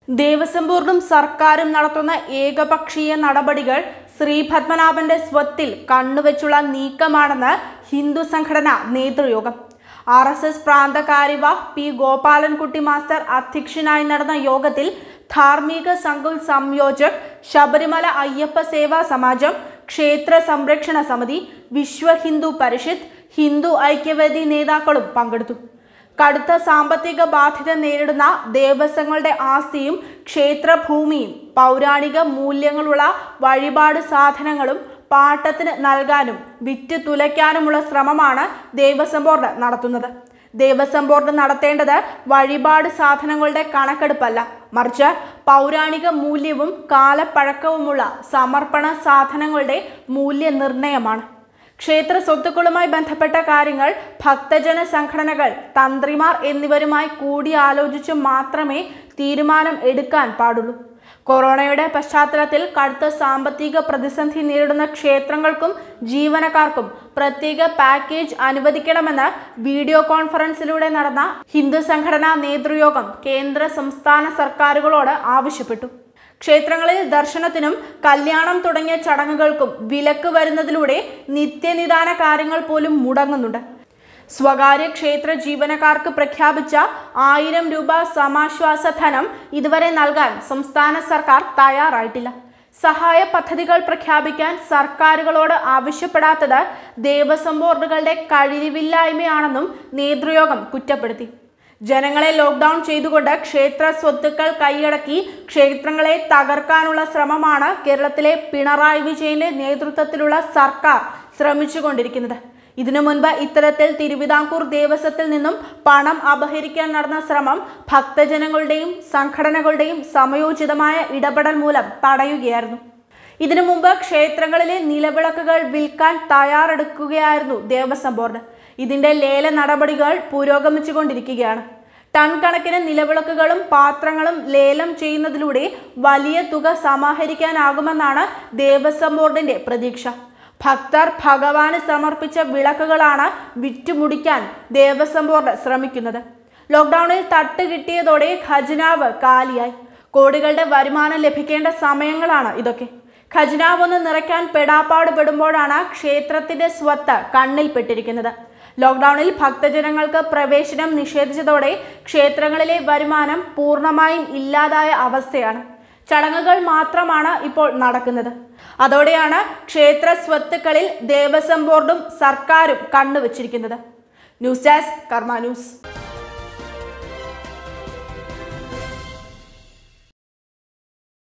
ദേവസ്വം ബോർഡും സർക്കാരും നടത്തുന്ന ഏകപക്ഷീയ നടപടികൾ ശ്രീപത്മനാഭന്റെ സ്വത്തിൽ കണ്ണുവെച്ചുള്ള നീക്കമാണെന്ന് ഹിന്ദു സംഘടന നേതൃയോഗം ആർ എസ് എസ് പ്രാന്ത കാര്യവാഹ് പി ഗോപാലൻകുട്ടി മാസ്റ്റർ അധ്യക്ഷനായി നടന്ന യോഗത്തിൽ ധാർമ്മിക സംഘം സംയോജക് ശബരിമല അയ്യപ്പ സേവാ സമാജം ക്ഷേത്ര സംരക്ഷണ സമിതി വിശ്വ ഹിന്ദു പരിഷത്ത് ഹിന്ദു ഐക്യവേദി നേതാക്കളും പങ്കെടുത്തു കടുത്ത സാമ്പത്തിക ബാധ്യത നേരിടുന്ന ദേവസ്വങ്ങളുടെ ആസ്തിയും ക്ഷേത്രഭൂമിയും പൗരാണിക മൂല്യങ്ങളുള്ള വഴിപാട് സാധനങ്ങളും പാട്ടത്തിന് നൽകാനും വിറ്റ് തുലയ്ക്കാനുമുള്ള ശ്രമമാണ് ദേവസ്വം ബോർഡ് നടത്തുന്നത് ദേവസ്വം ബോർഡ് നടത്തേണ്ടത് വഴിപാട് സാധനങ്ങളുടെ കണക്കെടുപ്പല്ല മറിച്ച് പൗരാണിക മൂല്യവും കാലപ്പഴക്കവുമുള്ള സമർപ്പണ സാധനങ്ങളുടെ മൂല്യനിർണ്ണയമാണ് ക്ഷേത്ര സ്വത്തുക്കളുമായി ബന്ധപ്പെട്ട കാര്യങ്ങൾ ഭക്തജന സംഘടനകൾ തന്ത്രിമാർ എന്നിവരുമായി കൂടിയാലോചിച്ച് മാത്രമേ തീരുമാനം എടുക്കാൻ പാടുള്ളൂ കൊറോണയുടെ പശ്ചാത്തലത്തിൽ കടുത്ത സാമ്പത്തിക പ്രതിസന്ധി നേരിടുന്ന ക്ഷേത്രങ്ങൾക്കും ജീവനക്കാർക്കും പ്രത്യേക പാക്കേജ് അനുവദിക്കണമെന്ന് വീഡിയോ കോൺഫറൻസിലൂടെ നടന്ന ഹിന്ദു സംഘടനാ നേതൃയോഗം കേന്ദ്ര സംസ്ഥാന സർക്കാരുകളോട് ആവശ്യപ്പെട്ടു ക്ഷേത്രങ്ങളിൽ ദർശനത്തിനും കല്യാണം തുടങ്ങിയ ചടങ്ങുകൾക്കും വിലക്ക് വരുന്നതിലൂടെ നിത്യനിദാന കാര്യങ്ങൾ പോലും മുടങ്ങുന്നുണ്ട് സ്വകാര്യ ക്ഷേത്ര ജീവനക്കാർക്ക് പ്രഖ്യാപിച്ച ആയിരം രൂപ സമാശ്വാസ ധനം ഇതുവരെ നൽകാൻ സംസ്ഥാന സർക്കാർ തയ്യാറായിട്ടില്ല സഹായ പദ്ധതികൾ പ്രഖ്യാപിക്കാൻ സർക്കാരുകളോട് ആവശ്യപ്പെടാത്തത് ദേവസ്വം ബോർഡുകളുടെ കഴിവില്ലായ്മയാണെന്നും നേതൃയോഗം കുറ്റപ്പെടുത്തി ജനങ്ങളെ ലോക്ക്ഡൌൺ ചെയ്തുകൊണ്ട് ക്ഷേത്ര സ്വത്തുക്കൾ കൈയടക്കി ക്ഷേത്രങ്ങളെ തകർക്കാനുള്ള ശ്രമമാണ് കേരളത്തിലെ പിണറായി വിജയന്റെ നേതൃത്വത്തിലുള്ള സർക്കാർ ശ്രമിച്ചുകൊണ്ടിരിക്കുന്നത് ഇതിനു മുൻപ് ഇത്തരത്തിൽ തിരുവിതാംകൂർ ദേവസ്വത്തിൽ നിന്നും പണം അപഹരിക്കാൻ നടന്ന ശ്രമം ഭക്തജനങ്ങളുടെയും സംഘടനകളുടെയും സമയോചിതമായ ഇടപെടൽ മൂലം തടയുകയായിരുന്നു ഇതിനു മുമ്പ് ക്ഷേത്രങ്ങളിലെ നിലവിളക്കുകൾ വിൽക്കാൻ തയ്യാറെടുക്കുകയായിരുന്നു ദേവസ്വം ബോർഡ് ഇതിന്റെ ലേല നടപടികൾ പുരോഗമിച്ചുകൊണ്ടിരിക്കുകയാണ് ടൺ കണക്കിന് നിലവിളക്കുകളും പാത്രങ്ങളും ലേലം ചെയ്യുന്നതിലൂടെ വലിയ തുക സമാഹരിക്കാനാകുമെന്നാണ് ദേവസ്വം ബോർഡിന്റെ പ്രതീക്ഷ ഭക്തർ ഭഗവാന് സമർപ്പിച്ച വിളക്കുകളാണ് വിറ്റുമുടിക്കാൻ ദേവസ്വം ബോർഡ് ശ്രമിക്കുന്നത് ലോക്ക്ഡൌണിൽ തട്ട് കിട്ടിയതോടെ ഖജനാവ് കാലിയായി കോടികളുടെ വരുമാനം ലഭിക്കേണ്ട സമയങ്ങളാണ് ഇതൊക്കെ ഖജനാവ് ഒന്ന് നിറയ്ക്കാൻ പെടാപ്പാട് പെടുമ്പോഴാണ് ക്ഷേത്രത്തിന്റെ സ്വത്ത് കണ്ണിൽപ്പെട്ടിരിക്കുന്നത് ലോക്ക്ഡൌണിൽ ഭക്തജനങ്ങൾക്ക് പ്രവേശനം നിഷേധിച്ചതോടെ ക്ഷേത്രങ്ങളിലെ വരുമാനം പൂർണ്ണമായും ഇല്ലാതായ അവസ്ഥയാണ് ചടങ്ങുകൾ മാത്രമാണ് ഇപ്പോൾ നടക്കുന്നത് അതോടെയാണ് ക്ഷേത്ര സ്വത്തുക്കളിൽ ദേവസ്വം ബോർഡും സർക്കാരും കണ്ണുവച്ചിരിക്കുന്നത് ന്യൂസ് ഡെസ്ക് കർമ്മ ന്യൂസ്